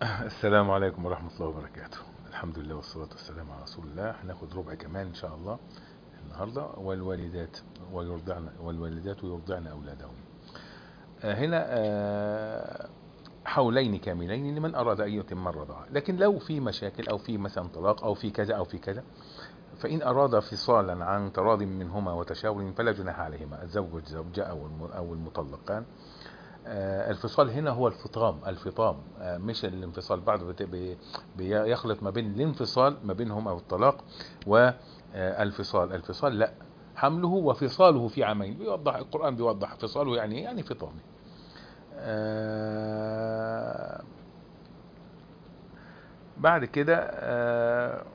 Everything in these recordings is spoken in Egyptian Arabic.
السلام عليكم ورحمة الله وبركاته الحمد لله والصلاة والسلام على رسول الله هناخد ربع كمان إن شاء الله النهاردة والوالدات ويرضعن والوالدات يرضعن أولادهم آه، هنا آه، حولين كاملين لمن أراد أن يتم الرضاعة لكن لو في مشاكل أو في مثلا طلاق أو في كذا أو في كذا فإن أراد فصالا عن تراض منهما وتشاور فلا جناح عليهما الزوج والزوجة أو الم- أو المطلقان آه، الفصال هنا هو الفطام الفطام آه، مش الانفصال بعد بت- بي- بيخلط ما بين الانفصال ما بينهم او الطلاق والفصال الفصال لا حمله وفصاله في عامين بيوضح القرآن بيوضح فصاله يعني إيه؟ يعني فطامه آه، بعد كده آه،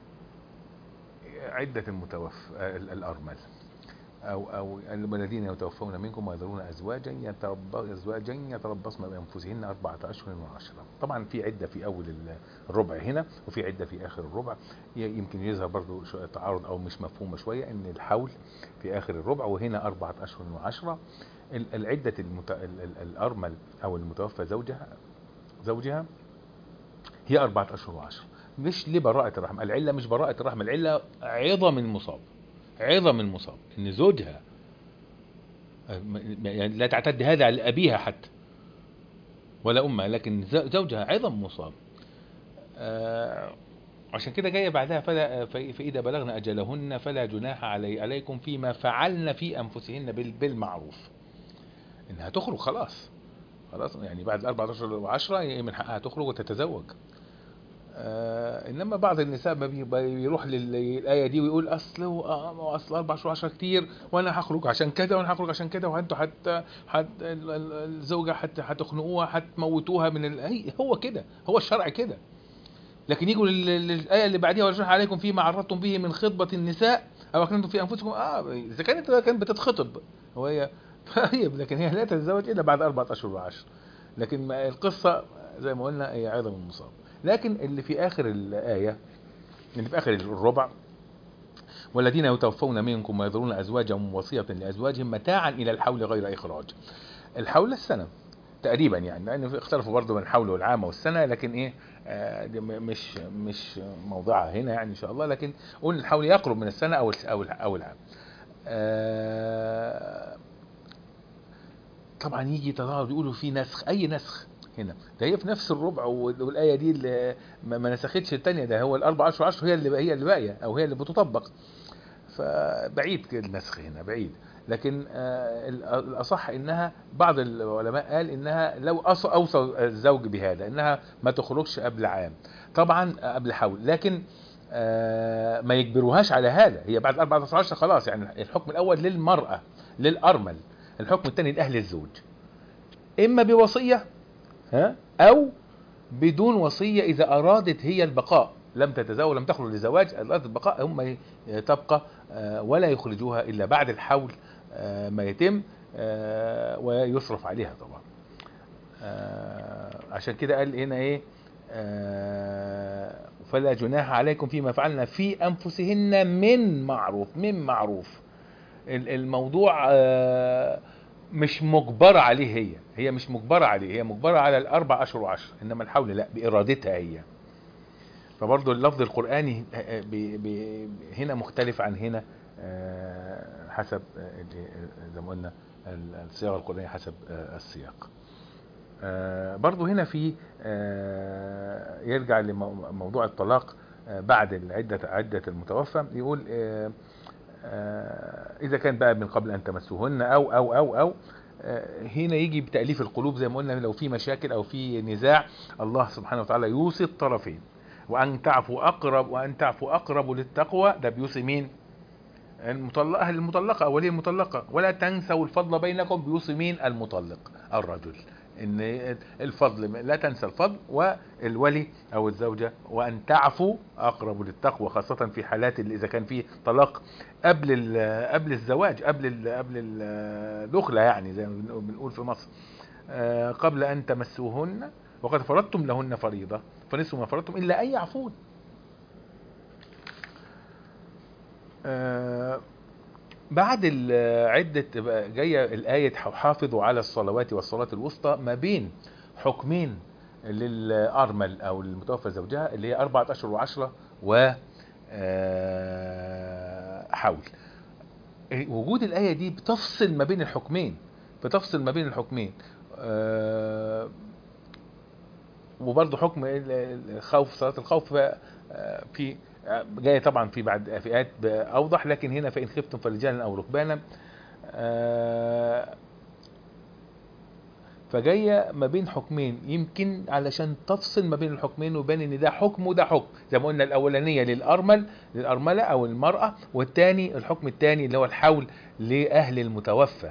عدة المتوفى آه، الأرمل أو أو الذين يتوفون منكم ويذرون أزواجا يترب ازواجا يتربصن بأنفسهن أربعة أشهر وعشرة. طبعا في عدة في أول الربع هنا وفي عدة في آخر الربع ي- يمكن يظهر برضو شوية تعارض أو مش مفهومة شوية إن الحول في آخر الربع وهنا أربعة أشهر وعشرة. ال- العدة المت... ال- ال- الأرمل أو المتوفى زوجها زوجها هي أربعة أشهر وعشرة. مش لبراءة الرحم، العلة مش براءة الرحم، العلة عظم المصاب. عظم المصاب ان زوجها يعني لا تعتد هذا على ابيها حتى ولا امها لكن ز- زوجها عظم مصاب آه، عشان كده جايه بعدها فلا ف- فاذا بلغن اجلهن فلا جناح علي عليكم فيما فعلن في انفسهن بال- بالمعروف انها تخرج خلاص خلاص يعني بعد الاربع اشهر وعشرة من حقها تخرج وتتزوج آه انما بعض النساء ما بي- بيروح للايه دي ويقول اصل هو- آه، اصل اربع شهور عشرة كتير وانا هخرج عشان كذا وانا هخرج عشان كذا وانتوا حتى حت ال- ال- الزوجه حتى هتخنقوها هتموتوها من ال... هي- هو كده هو الشرع كده لكن يجوا لل- للايه اللي بعديها وجناح عليكم فيما عرضتم به من خطبه النساء او اكنتم في انفسكم اه اذا كانت كانت بتتخطب وهي طيب لكن هي لا تتزوج الا بعد اربعه اشهر وعشر لكن ما- القصه زي ما قلنا هي عظم المصاب لكن اللي في اخر الايه اللي في اخر الربع والذين يتوفون منكم ويذرون ازواجا وصيه لازواجهم متاعا الى الحول غير اخراج الحول السنه تقريبا يعني لان في- اختلفوا برضه بين الحول والعامه والسنه لكن ايه آه دي م- مش مش موضعها هنا يعني ان شاء الله لكن قول الحول يقرب من السنه او الس- او الع- او العام آه طبعا يجي تظاهر يقولوا في نسخ اي نسخ هنا ده هي في نفس الربع وال- والايه دي اللي ما ما نسختش الثانيه ده هو الاربع اشهر عشر هي اللي هي اللي باقيه او هي اللي بتطبق فبعيد كده النسخ هنا بعيد لكن آه، ال- الاصح انها بعض العلماء قال انها لو أص- اوصى الزوج بهذا انها ما تخرجش قبل عام طبعا قبل حول لكن آه، ما يجبروهاش على هذا هي بعد 14 خلاص يعني الحكم الاول للمراه للارمل الحكم الثاني لاهل الزوج اما بوصيه ها او بدون وصيه اذا ارادت هي البقاء لم تتزوج لم تخرج لزواج ارادت البقاء هم تبقى آه، ولا يخرجوها الا بعد الحول آه، ما يتم آه، ويصرف عليها طبعا آه، عشان كده قال هنا ايه آه، فلا جناح عليكم فيما فعلنا في انفسهن من معروف من معروف ال- الموضوع آه، مش مجبرة عليه هي هي مش مجبرة عليه هي مجبرة على الأربع أشهر وعشر إنما الحول لا بإرادتها هي فبرضه اللفظ القرآني آه، آه، بي- بي- هنا مختلف عن هنا آه، حسب آه، اللي- زي ما قلنا ال- الصياغة القرآنية حسب آه، السياق آه، برضه هنا في آه، يرجع لموضوع الطلاق آه، بعد العدة عدة المتوفى يقول آه، آه، إذا كان بقى من قبل أن تمسوهن أو أو أو أو آه، هنا يجي بتأليف القلوب زي ما قلنا لو في مشاكل أو في نزاع الله سبحانه وتعالى يوصي الطرفين وأن تعفوا أقرب وأن تعفوا أقرب للتقوى ده بيوصي مين؟ المطلقة أهل المطلقة أو ولي المطلقة ولا تنسوا الفضل بينكم بيوصي مين؟ المطلق الرجل ان الفضل لا تنسى الفضل والولي او الزوجه وان تعفوا اقرب للتقوى خاصه في حالات اللي اذا كان في طلاق قبل ال- قبل الزواج قبل ال- قبل الدخله يعني زي ما بنقول- بنقول في مصر آه، قبل ان تمسوهن وقد فرضتم لهن فريضه فنصف ما فرضتم الا ان يعفون آه، بعد ال- عدة بقى جاية الآية حافظوا على الصلوات والصلاة الوسطى ما بين حكمين للأرمل أو المتوفى زوجها اللي هي أربعة أشهر وعشرة و آه، حول وجود الآية دي بتفصل ما بين الحكمين بتفصل ما بين الحكمين آه، وبرضه حكم ال- ال- الخوف صلاة الخوف آه، في آه، جاية طبعا في بعد في آيات أوضح لكن هنا فإن خفتم فرجالا أو ركبانا آه، فجايه ما بين حكمين يمكن علشان تفصل ما بين الحكمين ويبان ان ده حكم وده حكم زي ما قلنا الاولانيه للارمل للارمله او المراه والثاني الحكم الثاني اللي هو الحول لاهل المتوفى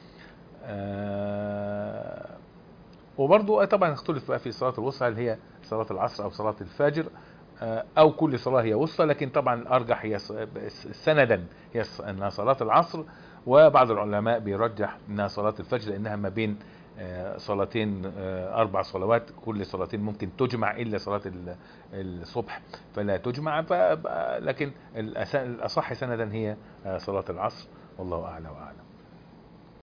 آه وبرضو طبعا اختلف بقى في صلاه الوسطى هل هي صلاه العصر او صلاه الفجر آه او كل صلاه هي وسطى لكن طبعا الارجح هي ص- سندا هي ص- انها صلاه العصر وبعض العلماء بيرجح انها صلاه الفجر لانها ما بين آه، صلاتين آه، اربع صلوات كل صلاتين ممكن تجمع الا صلاه ال- الصبح فلا تجمع ف- لكن الأس- الاصح سندا هي آه، صلاه العصر والله اعلى واعلم